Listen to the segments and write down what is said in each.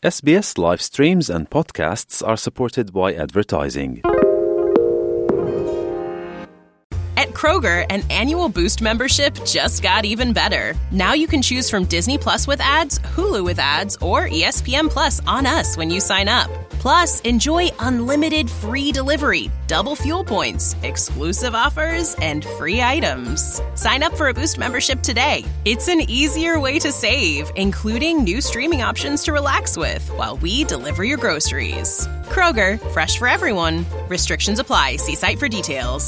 SBS live streams and podcasts are supported by advertising. At Kroger, an annual Boost membership just got even better. Now you can choose from Disney Plus with ads, Hulu with ads, or E ESPN Plus on us when you sign up. Plus, enjoy unlimited free delivery, double fuel points, exclusive offers, and free items. Sign up for a Boost membership today. It's an easier way to save, including new streaming options to relax with while we deliver your groceries. Kroger, fresh for everyone. Restrictions apply. See site for details.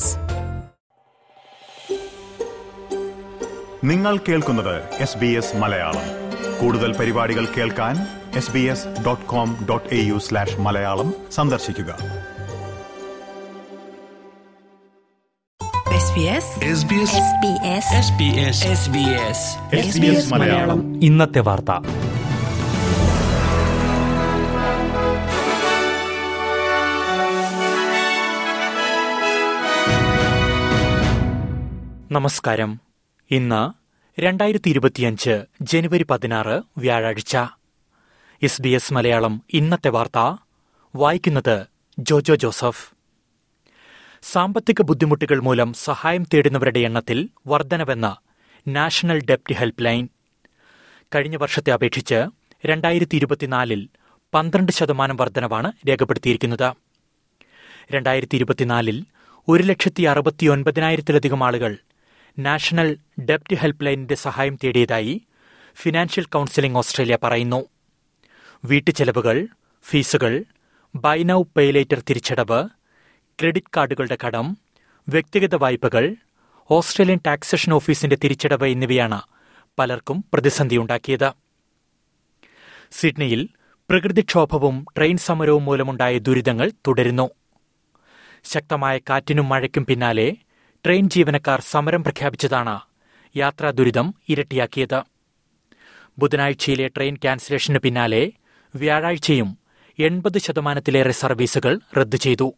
നിങ്ങൾ കേൾക്കുന്നത് S B S Malayalam കൂടുതൽ പരിപാടികൾ കേൾക്കാൻ S B S dot com dot A U slash Malayalam സന്ദർശിക്കുക SBS SBS SBS SBS SBS SBS Malayalam ഇന്നത്തെ വാർത്ത നമസ്കാരം ഇന്ന് രണ്ടായിരത്തി ഇരുപത്തിയഞ്ച് ജനുവരി പതിനാറ് വ്യാഴാഴ്ച എസ് ബി എസ് മലയാളം ഇന്നത്തെ വാർത്ത വായിക്കുന്നത് ജോജോ ജോസഫ് സാമ്പത്തിക ബുദ്ധിമുട്ടുകൾ മൂലം സഹായം തേടുന്നവരുടെ എണ്ണത്തിൽ വർധനവെന്ന് നാഷണൽ ഡെപ്റ്റ് ഹെൽപ്പ് ലൈൻ കഴിഞ്ഞ വർഷത്തെ അപേക്ഷിച്ച് രണ്ടായിരത്തി ഇരുപത്തിനാലിൽ പന്ത്രണ്ട് ശതമാനം വർധനവാണ് രേഖപ്പെടുത്തിയിരിക്കുന്നത് രണ്ടായിരത്തി ഇരുപത്തിനാലിൽ ഒരു ലക്ഷത്തി അറുപത്തിയൊൻപതിനായിരത്തിലധികം ആളുകൾ നാഷണൽ ഡെപ്റ്റ് ഹെൽപ്പ് ലൈനിന്റെ സഹായം തേടിയതായി ഫിനാൻഷ്യൽ കൌൺസിലിംഗ് ഓസ്ട്രേലിയ പറയുന്നു വീട്ടുചെലവുകൾ ഫീസുകൾ ബൈ നൌ പേലേറ്റർ തിരിച്ചടവ് ക്രെഡിറ്റ് കാർഡുകളുടെ കടം വ്യക്തിഗത വായ്പകൾ ഓസ്ട്രേലിയൻ ടാക്സേഷൻ ഓഫീസിന്റെ തിരിച്ചടവ് എന്നിവയാണ് പലർക്കും പ്രതിസന്ധിയുണ്ടാക്കിയത് സിഡ്നിയിൽ പ്രകൃതിക്ഷോഭവും ട്രെയിൻ സമരവും മൂലമുണ്ടായ ദുരിതങ്ങൾ തുടരുന്നു ശക്തമായ കാറ്റിനും മഴയ്ക്കും പിന്നാലെ ട്രെയിൻ ജീവനക്കാർ സമരം പ്രഖ്യാപിച്ചതാണ് യാത്രാ ദുരിതം ഇരട്ടിയാക്കിയത് ബുധനാഴ്ചയിലെ ട്രെയിൻ ക്യാൻസലേഷന് പിന്നാലെ വ്യാഴാഴ്ചയും എൺപത് ശതമാനത്തിലേറെ സർവീസുകൾ റദ്ദു ചെയ്തു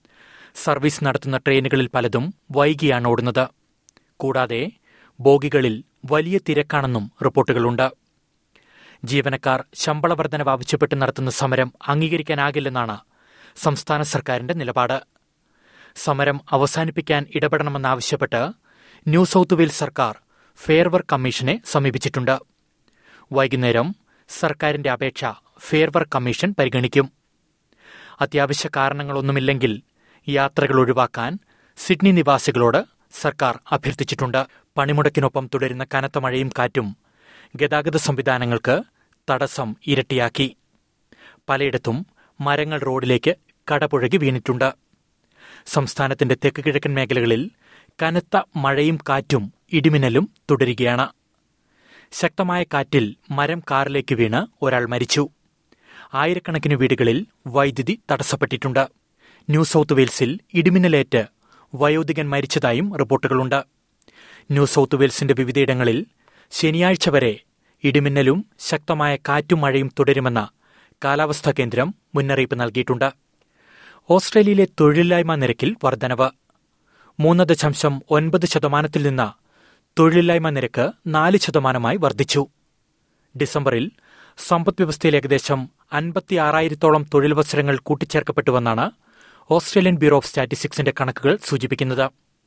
സർവീസ് നടത്തുന്ന ട്രെയിനുകളിൽ പലതും വൈകിയാണ് ഓടുന്നത് കൂടാതെ ബോഗികളിൽ വലിയ തിരക്കാണെന്നും റിപ്പോർട്ടുകളുണ്ട് ജീവനക്കാർ ശമ്പള വർധനവ് ആവശ്യപ്പെട്ട് നടത്തുന്ന സമരം അംഗീകരിക്കാനാകില്ലെന്നാണ് സംസ്ഥാന സർക്കാരിന്റെ നിലപാട് സമരം അവസാനിപ്പിക്കാൻ ഇടപെടണമെന്നാവശ്യപ്പെട്ട് ന്യൂ സൌത്ത് വെയിൽസ് സർക്കാർ ഫെയർ വർക്ക് കമ്മീഷനെ സമീപിച്ചിട്ടുണ്ട് വൈകുന്നേരം സർക്കാരിന്റെ അപേക്ഷ ഫെയർ വർക്ക് കമ്മീഷൻ പരിഗണിക്കും അത്യാവശ്യ കാരണങ്ങളൊന്നുമില്ലെങ്കിൽ യാത്രകൾ ഒഴിവാക്കാൻ സിഡ്നി നിവാസികളോട് സർക്കാർ അഭ്യർത്ഥിച്ചിട്ടുണ്ട് പണിമുടക്കിനൊപ്പം തുടരുന്ന കനത്ത മഴയും കാറ്റും ഗതാഗത സംവിധാനങ്ങൾക്ക് തടസ്സം ഇരട്ടിയാക്കി പലയിടത്തും മരങ്ങൾ റോഡിലേക്ക് കടപുഴകി വീണിട്ടുണ്ട് സംസ്ഥാനത്തിന്റെ തെക്ക് കിഴക്കൻ മേഖലകളിൽ കനത്ത മഴയും കാറ്റും ഇടിമിന്നലും തുടരുകയാണ് ശക്തമായ കാറ്റിൽ മരം കാറിലേക്ക് വീണ് ഒരാൾ മരിച്ചു ആയിരക്കണക്കിന് വീടുകളിൽ വൈദ്യുതി തടസ്സപ്പെട്ടിട്ടുണ്ട് ന്യൂ സൌത്ത് വെയിൽസിൽ ഇടിമിന്നലേറ്റ് വയോധികൻ മരിച്ചതായും റിപ്പോർട്ടുകളുണ്ട് ന്യൂ സൌത്ത് വെയിൽസിന്റെ വിവിധയിടങ്ങളിൽ ശനിയാഴ്ച വരെ ഇടിമിന്നലും ശക്തമായ കാറ്റും മഴയും തുടരുമെന്ന് കാലാവസ്ഥാ കേന്ദ്രം മുന്നറിയിപ്പ് നൽകിയിട്ടുണ്ട് ഓസ്ട്രേലിയയിലെ തൊഴിലില്ലായ്മ നിരക്കിൽ വർധനവ് മൂന്ന് ദശാംശം ഒൻപത് ശതമാനത്തിൽ നിന്ന് തൊഴിലില്ലായ്മ നിരക്ക് നാല് ശതമാനമായി വർദ്ധിച്ചു ഡിസംബറിൽ സമ്പദ്വ്യവസ്ഥയിൽ ഏകദേശം അൻപത്തിയാറായിരത്തോളം തൊഴിലവസരങ്ങൾ കൂട്ടിച്ചേർക്കപ്പെട്ടുവെന്നാണ് ഓസ്ട്രേലിയൻ ബ്യൂറോ ഓഫ് സ്റ്റാറ്റിസ്റ്റിക്സിന്റെ കണക്കുകൾ സൂചിപ്പിക്കുന്നത്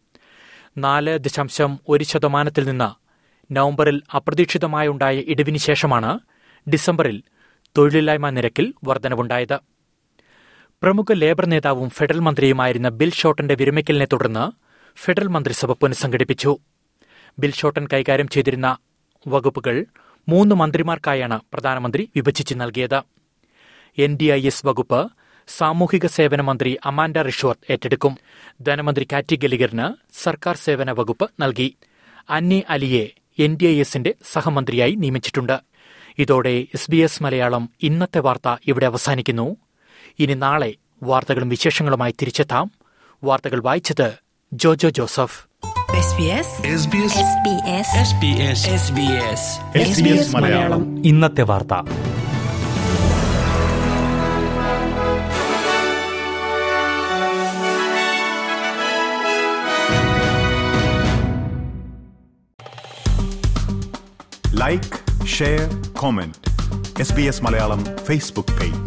നാല് ദശാംശം ഒരു ശതമാനത്തിൽ നിന്ന് നവംബറിൽ അപ്രതീക്ഷിതമായുണ്ടായ ഇടിവിന് ശേഷമാണ് ഡിസംബറിൽ തൊഴിലില്ലായ്മ നിരക്കിൽ വർധനവുണ്ടായത് പ്രമുഖ ലേബർ നേതാവും ഫെഡറൽ മന്ത്രിയുമായിരുന്ന ബിൽ ഷോട്ടന്റെ വിരമിക്കലിനെ തുടർന്ന് ഫെഡറൽ മന്ത്രിസഭ പുനഃസംഘടിപ്പിച്ചു ബിൽ ഷോട്ടൻ കൈകാര്യം ചെയ്തിരുന്ന വകുപ്പുകൾ മൂന്ന് മന്ത്രിമാർക്കായാണ് പ്രധാനമന്ത്രി വിഭജിച്ച് നൽകിയത് എൻ ഡി ഐ എസ് വകുപ്പ് സാമൂഹിക സേവന മന്ത്രി അമാൻഡ റിഷോർട്ട് ഏറ്റെടുക്കും ധനമന്ത്രി കാറ്റി ഗലിഗറിന് സർക്കാർ സേവന വകുപ്പ് നൽകി അന്നി അലിയെ എൻ ഡി ഐ എസിന്റെ സഹമന്ത്രിയായി നിയമിച്ചിട്ടുണ്ട് ഇതോടെ എസ് ബി എസ് മലയാളം ഇന്നത്തെ വാർത്ത ഇവിടെ അവസാനിക്കുന്നു ഇനി നാളെ വാർത്തകളും വിശേഷങ്ങളുമായി തിരിച്ചെത്താം വാർത്തകൾ വായിച്ചത് Jojo Joseph SBS SBS SBS SBS SBS SBS Malayalam ഇന്നത്തെ വാർത്ത like share comment S B S Malayalam Facebook page